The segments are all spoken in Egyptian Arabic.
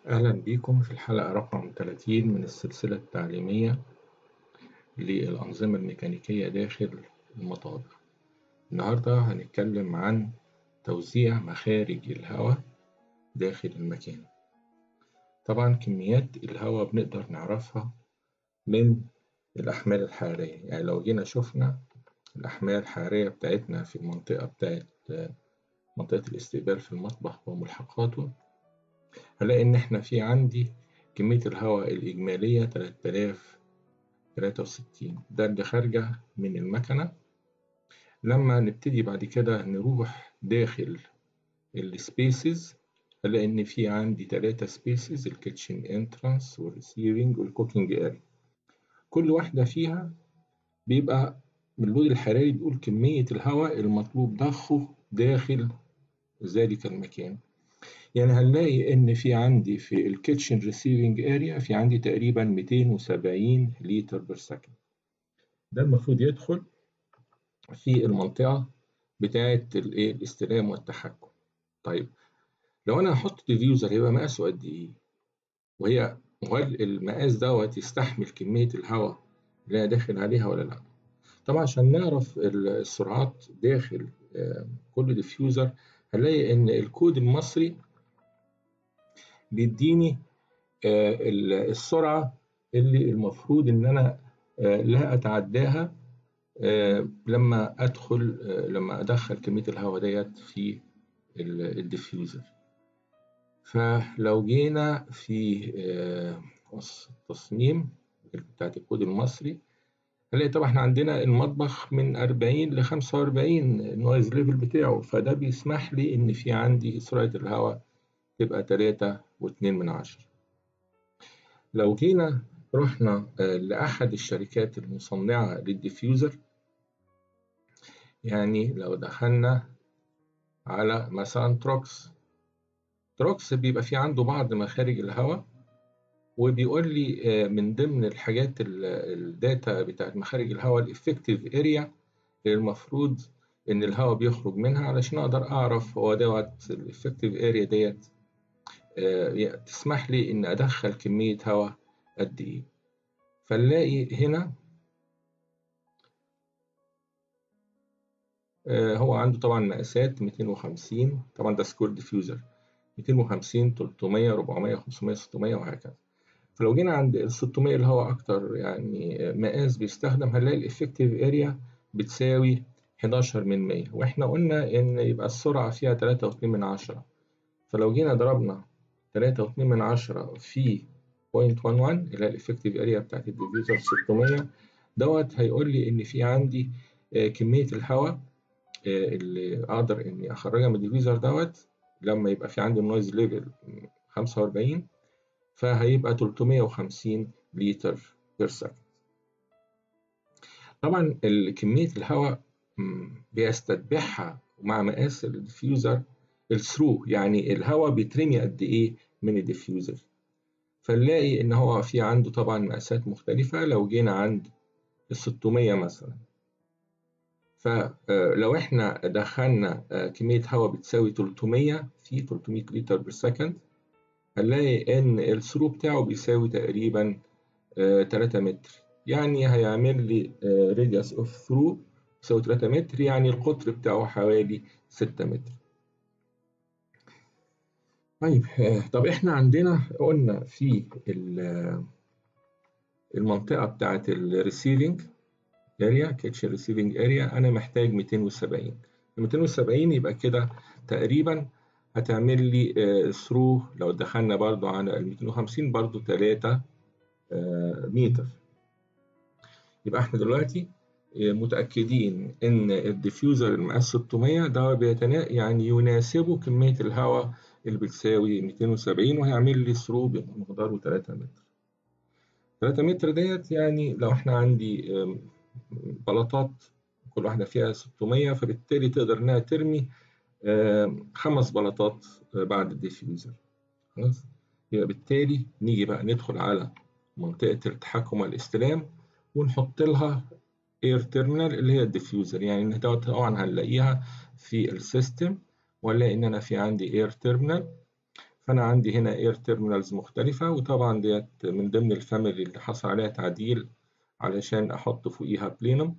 أهلا بيكم في الحلقة رقم 30 من السلسلة التعليمية للأنظمة الميكانيكية داخل المطابخ. النهاردة هنتكلم عن توزيع مخارج الهواء داخل المكان. طبعا كميات الهواء بنقدر نعرفها من الأحمال الحرارية، يعني لو جينا شفنا الأحمال الحرارية بتاعتنا في المنطقة بتاعت منطقة الاستقبال في المطبخ وملحقاته هلاقي إن إحنا في عندي كمية الهواء الإجمالية 3063 ده اللي خارجة من المكنة لما نبتدي بعد كده نروح داخل السبيسز هلاقي إن في عندي تلاتة سبيسز الكيتشن انترانس والريسيفنج والكوكينج اريا كل واحدة فيها بيبقى من اللود الحراري بيقول كمية الهواء المطلوب ضخه داخل ذلك المكان يعني هنلاقي إن في عندي في الكيتشن ريسيفنج اريا في عندي تقريبا 270 لتر بير سكند ده المفروض يدخل في المنطقة بتاعة الإيه الاستلام والتحكم طيب لو أنا هحط ديفيوزر هيبقى مقاسه قد إيه؟ وهي وهل المقاس دوت يستحمل كمية الهواء اللي أنا داخل عليها ولا لأ؟ طبعا عشان نعرف السرعات داخل كل ديفيوزر هنلاقي إن الكود المصري بيديني السرعة اللي المفروض إن أنا لا أتعداها لما أدخل لما أدخل كمية الهواء ديت في الديفيوزر فلو جينا في التصميم بتاعت الكود المصري هنلاقي طبعا احنا عندنا المطبخ من 40 ل 45 النويز ليفل بتاعه فده بيسمح لي إن في عندي سرعة الهواء تبقى تلاتة واتنين من عشرة لو جينا رحنا لأحد الشركات المصنعة للديفيوزر يعني لو دخلنا على مثلا تروكس تروكس بيبقى في عنده بعض مخارج الهواء وبيقول لي من ضمن الحاجات الداتا بتاعت مخارج الهواء الافكتيف اريا المفروض ان الهواء بيخرج منها علشان اقدر اعرف هو دوت الافكتيف اريا ديت تسمح لي إن أدخل كمية هواء قد إيه فنلاقي هنا هو عنده طبعا مقاسات 250 طبعا ده سكور ديفيوزر 250 300 400 500 600 وهكذا فلو جينا عند ال 600 اللي هو أكتر يعني مقاس بيستخدم هنلاقي الإفكتيف أريا بتساوي 11 من 100 وإحنا قلنا إن يبقى السرعة فيها 3.2 من 10 فلو جينا ضربنا تلاتة واتنين من عشرة في بوينت وان وان اللي هي الإفكتيف أريا بتاعت الديفيوزر ستمية دوت هيقول لي إن في عندي كمية الهواء اللي أقدر إني أخرجها من الديفيوزر دوت لما يبقى في عندي النويز ليفل خمسة وأربعين فهيبقى تلتمية وخمسين لتر بير سكند طبعا كمية الهواء بيستتبعها مع مقاس الديفيوزر الثرو يعني الهواء بيترمي قد ايه من الديفيوزر فنلاقي ان هو في عنده طبعا مقاسات مختلفة لو جينا عند ال 600 مثلا فلو احنا دخلنا كمية هواء بتساوي 300 في 300 لتر بير سكند هنلاقي ان الثرو بتاعه بيساوي تقريبا 3 متر يعني هيعمل لي راديوس اوف ثرو يساوي 3 متر يعني القطر بتاعه حوالي 6 متر طيب طب احنا عندنا قلنا في المنطقة بتاعت الريسيفنج اريا كيتشن ريسيفنج اريا انا محتاج 270 ال 270 يبقى كده تقريبا هتعمل لي ثرو لو دخلنا برضو على ال 250 برضو 3 متر يبقى احنا دلوقتي متأكدين إن الديفيوزر المقاس 600 ده بيتنا يعني يناسبه كمية الهواء اللي بتساوي 270 وهيعمل لي ثرو بمقداره 3 متر 3 متر ديت يعني لو احنا عندي بلاطات كل واحدة فيها 600 فبالتالي تقدر إنها ترمي خمس بلاطات بعد الديفيوزر خلاص يبقى بالتالي نيجي بقى ندخل على منطقة التحكم والاستلام ونحط لها اير تيرمينال اللي هي الديفيوزر يعني دوت طبعا هنلاقيها في السيستم ولا ان انا في عندي اير تيرمينال فأنا عندي هنا اير تيرمينالز مختلفة وطبعا ديت من ضمن الفاميلي اللي حصل عليها تعديل علشان أحط فوقيها بلينوم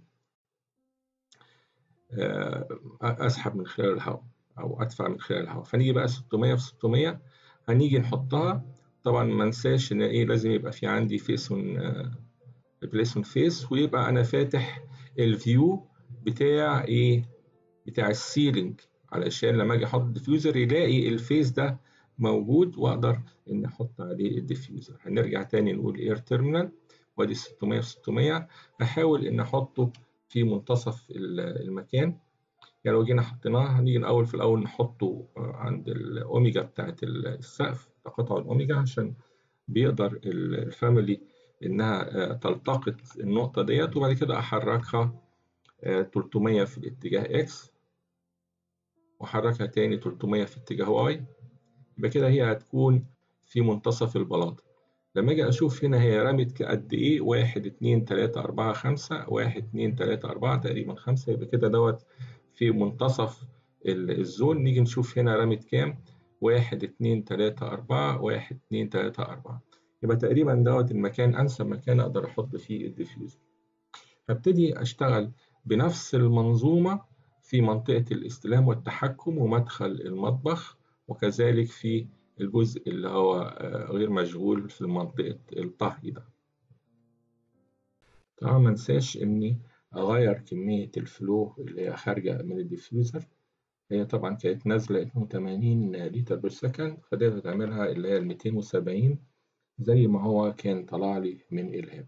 أسحب من خلال الهواء أو أدفع من خلال الهواء فنيجي بقى 600 في 600 هنيجي نحطها طبعا ما انساش إن إيه لازم يبقى في عندي فيس ريبليسمنت فيس ويبقى أنا فاتح الفيو بتاع إيه بتاع السيلينج علشان لما أجي أحط ديفيوزر يلاقي الفيس ده موجود واقدر ان احط عليه الديفيوزر هنرجع تاني نقول اير تيرمينال وادي 600 في 600 احاول ان احطه في منتصف المكان يعني لو جينا حطيناه هنيجي الاول في الاول نحطه عند الاوميجا بتاعت السقف تقاطع الاوميجا عشان بيقدر الفاميلي انها تلتقط النقطه ديت وبعد كده احركها 300 في الاتجاه اكس واحركها تاني 300 في اتجاه واي يبقى كده هي هتكون في منتصف البلاطة لما اجي اشوف هنا هي رمت قد ايه واحد اتنين تلاتة اربعة خمسة واحد اتنين تلاتة اربعة تقريبا خمسة يبقى كده دوت في منتصف الزون نيجي نشوف هنا رمت كام واحد اتنين تلاتة أربعة واحد اتنين تلاتة أربعة يبقى تقريبا دوت المكان أنسب مكان أقدر أحط فيه الديفيوزر هبتدي أشتغل بنفس المنظومة في منطقة الاستلام والتحكم ومدخل المطبخ وكذلك في الجزء اللي هو غير مشغول في منطقة الطهي ده طبعا ما انساش اني اغير كمية الفلو اللي هي خارجة من الديفيوزر هي طبعا كانت نازلة 82 لتر بير سكند فقدرت تعملها اللي هي 270 زي ما هو كان طلع لي من الهاب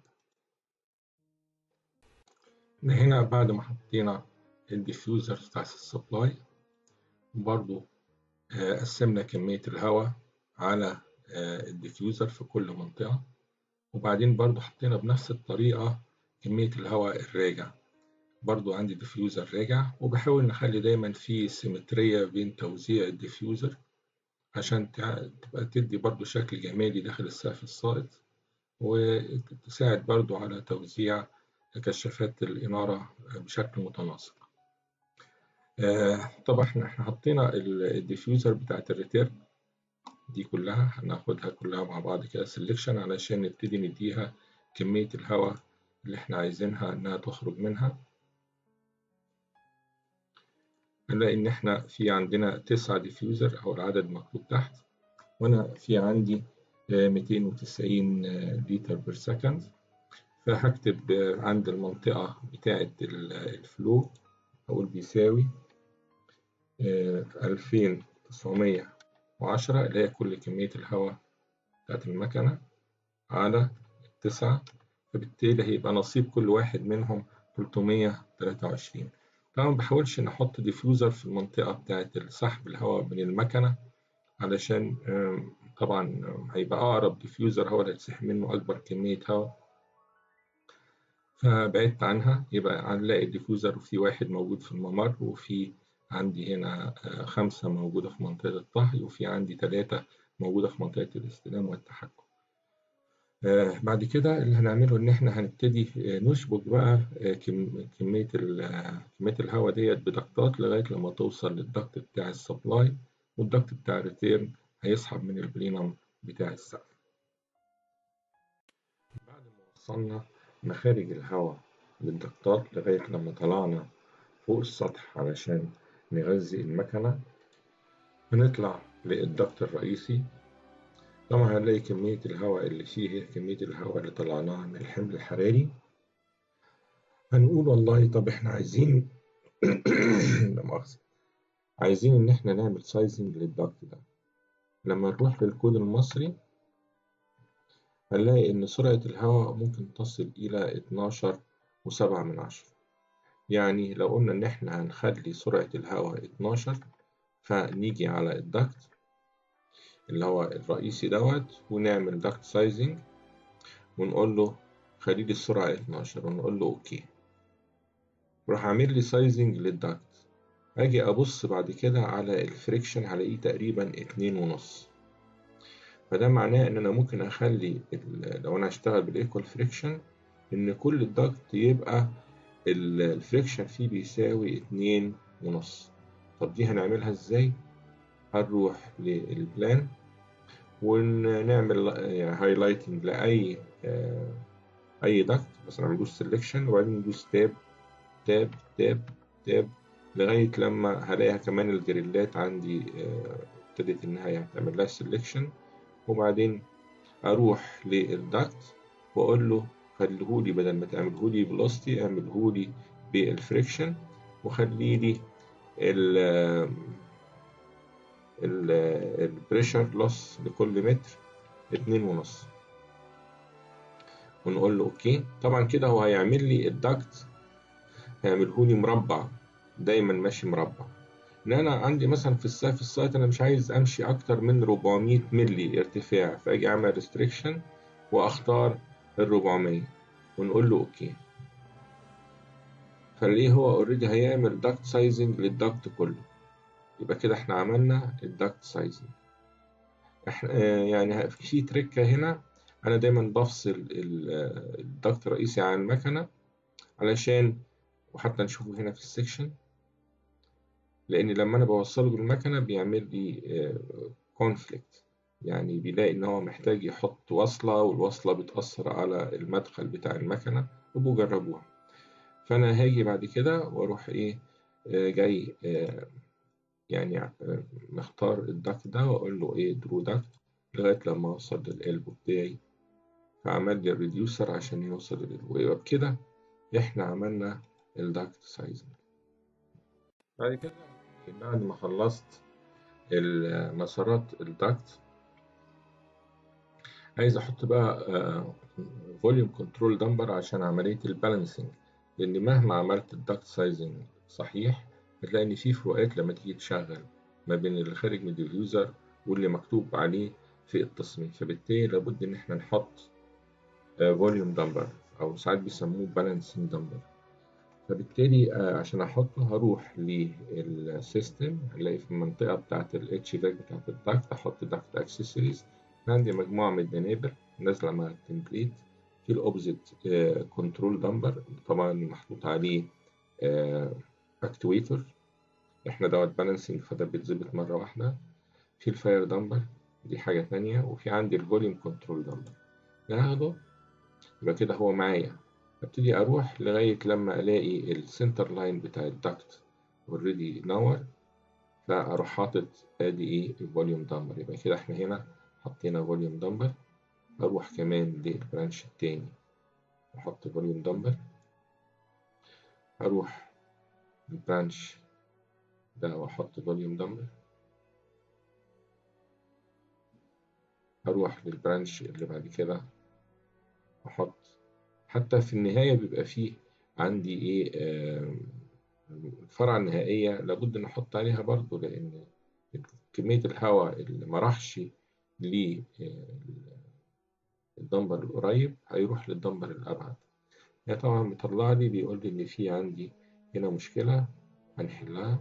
هنا بعد ما حطينا الديفيوزر بتاع السبلاي برضو قسمنا كمية الهواء على الديفيوزر في كل منطقة وبعدين برضو حطينا بنفس الطريقة كمية الهواء الراجع برضو عندي ديفيوزر راجع وبحاول نخلي دايما في سيمترية بين توزيع الديفيوزر عشان تبقى تدي برضو شكل جمالي داخل السقف الساقط وتساعد برضو على توزيع كشافات الإنارة بشكل متناسق آه طبعا احنا حطينا الديفيوزر بتاعت الريتيرن دي كلها هناخدها كلها مع بعض كده سيلكشن علشان نبتدي نديها كمية الهواء اللي احنا عايزينها انها تخرج منها هنلاقي ان احنا في عندنا تسعة ديفيوزر او العدد مكتوب تحت وانا في عندي 290 لتر بير سكند فهكتب عند المنطقة بتاعة الفلو أقول بيساوي ألفين تسعمية وعشرة اللي هي كل كمية الهواء بتاعت المكنة على التسعة فبالتالي هيبقى نصيب كل واحد منهم تلتمية تلاتة وعشرين طبعا مبحاولش إن أحط ديفيوزر في المنطقة بتاعت سحب الهواء من المكنة علشان طبعا هيبقى أقرب ديفيوزر هو اللي هتسحب منه أكبر كمية هواء فبعدت عنها يبقى هنلاقي الديفيوزر وفي واحد موجود في الممر وفي عندي هنا خمسة موجودة في منطقة الطهي وفي عندي ثلاثة موجودة في منطقة الاستلام والتحكم بعد كده اللي هنعمله إن إحنا هنبتدي نشبك بقى كمية كمية الهواء ديت بدكتات لغاية لما توصل للدكت بتاع السبلاي والدكت بتاع الريتيرن هيسحب من البلينم بتاع السقف بعد ما وصلنا مخارج الهواء للدكتات لغاية لما طلعنا فوق السطح علشان نغذي المكنة بنطلع للدكت الرئيسي طبعا هنلاقي كمية الهواء اللي فيه هي كمية الهواء اللي طلعناها من الحمل الحراري هنقول والله طب احنا عايزين لا مؤاخذة عايزين إن احنا نعمل سايزنج للدكت ده لما نروح للكود المصري هنلاقي إن سرعة الهواء ممكن تصل إلى 12 وسبعة من عشرة يعني لو قلنا إن إحنا هنخلي سرعة الهواء 12 فنيجي على الدكت اللي هو الرئيسي دوت ونعمل دكت سايزنج ونقول له خلي لي السرعة 12 ونقول له أوكي راح عامل لي سايزنج للدكت أجي أبص بعد كده على الفريكشن هلاقيه تقريبا اتنين ونص فده معناه إن أنا ممكن أخلي لو أنا هشتغل بالإيكوال فريكشن إن كل الدكت يبقى الفريكشن فيه بيساوي اتنين ونص طب دي هنعملها إزاي؟ هنروح للبلان ونعمل هايلايتنج لأي آه، أي دكت مثلا ندوس سيلكشن وبعدين ندوس تاب تاب تاب تاب لغاية لما هلاقيها كمان الجريلات عندي آه، ابتدت إنها تعمل لها سيلكشن وبعدين أروح للدكت وأقول له خليهولي بدل ما تعملهولي فيلوسيتي اعملهولي بالفريكشن وخليلي ال البريشر لوس لكل متر اتنين ونص ونقول له اوكي طبعا كده هو هيعمل لي الدكت هيعمله لي مربع دايما ماشي مربع ان انا عندي مثلا في السقف السايت انا مش عايز امشي اكتر من 400 ملي ارتفاع فاجي اعمل ريستريكشن واختار ال 400 ونقول له اوكي فليه هو اوريدي هيعمل داكت سايزنج للداكت كله يبقى كده احنا عملنا الداكت سايزنج احنا يعني في تريكة هنا انا دايما بفصل الداكت الرئيسي عن المكنة علشان وحتى نشوفه هنا في السكشن لان لما انا بوصله بالمكنة بيعمل لي كونفليكت يعني بيلاقي ان هو محتاج يحط وصلة والوصلة بتأثر على المدخل بتاع المكنة وبقوا جربوها فانا هاجي بعد كده واروح ايه جاي يعني مختار الداكت ده واقول له ايه درو داكت لغايه لما اوصل للقلب بتاعي فعمل لي الريديوسر عشان يوصل للقلب ويبقى بكده احنا عملنا الداكت سايزنج بعد كده بعد ما خلصت المسارات الداكت عايز احط بقى فوليوم كنترول دمبر عشان عمليه البالانسنج لان مهما عملت الداكت سايزنج صحيح هتلاقي ان في فروقات لما تيجي تشغل ما بين اللي خارج من اليوزر واللي مكتوب عليه في التصميم فبالتالي لابد ان احنا نحط فوليوم دمبر او ساعات بيسموه بالانسنج دمبر فبالتالي عشان احطه هروح للسيستم هلاقي في المنطقه بتاعه الاتش فاك بتاعه الداكت احط داكت اكسسوارز عندي مجموعه من الدنابر نازله مع التمبليت في الاوبزيت كنترول دمبر طبعا محطوط عليه اكتويتر احنا دوت بالانسنج فده بيتظبط مرة واحدة في الفاير دمبر دي حاجة تانية وفي عندي الفوليوم كنترول دمبر هاخده يبقى كده هو معايا ابتدي اروح لغاية لما الاقي السنتر لاين بتاع الدكت اوريدي نور فاروح حاطط ادي ايه الفوليوم دمبر يبقى كده احنا هنا حطينا فوليوم دمبر اروح كمان للبرانش التاني احط فوليوم دمبر اروح البرانش ده واحط فوليوم دمبر اروح للبرانش اللي بعد كده احط حتى في النهاية بيبقى فيه عندي ايه آه الفرعة النهائية لابد ان احط عليها برضو لان كمية الهواء اللي مراحش للدمبر القريب هيروح للدمبر الابعد يعني طبعا بيطلع لي بيقول لي ان في عندي هنا مشكلة هنحلها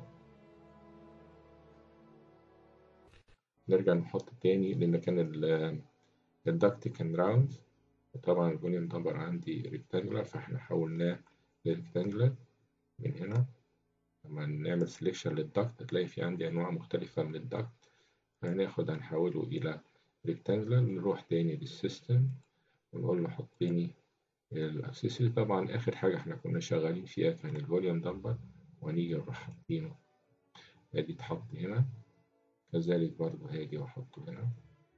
نرجع نحط تاني لأن كان الدكت كان راوند طبعا الفوليوم دمبر عندي ريكتانجولار فاحنا حولناه لريكتانجولار من هنا لما نعمل سelection للدكت هتلاقي في عندي أنواع مختلفة من الدكت هناخد هنحوله إلى ريكتانجولار نروح تاني للسيستم ونقول له حط لي الأكسسوري طبعا آخر حاجة احنا كنا شغالين فيها كان الفوليوم دمبر وهنيجي نروح حاطينه ادي اتحط هنا كذلك برضه هاجي واحطه هنا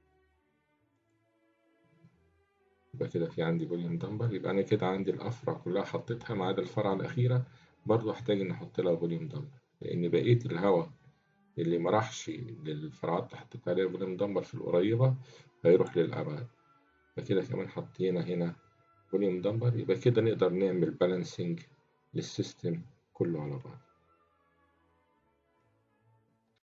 يبقى كده في عندي فوليوم دمبر يبقى انا كده عندي الافرع كلها حطيتها ما عدا الفرعة الاخيرة برضه احتاج ان احط لها فوليوم دمبر لان بقية الهواء اللي ما راحش للفرعات اللي حطيت عليها فوليوم دمبر في القريبة هيروح للابعد فكده كمان حطينا هنا فوليوم دمبر يبقى كده نقدر نعمل بالانسنج للسيستم كله على بعض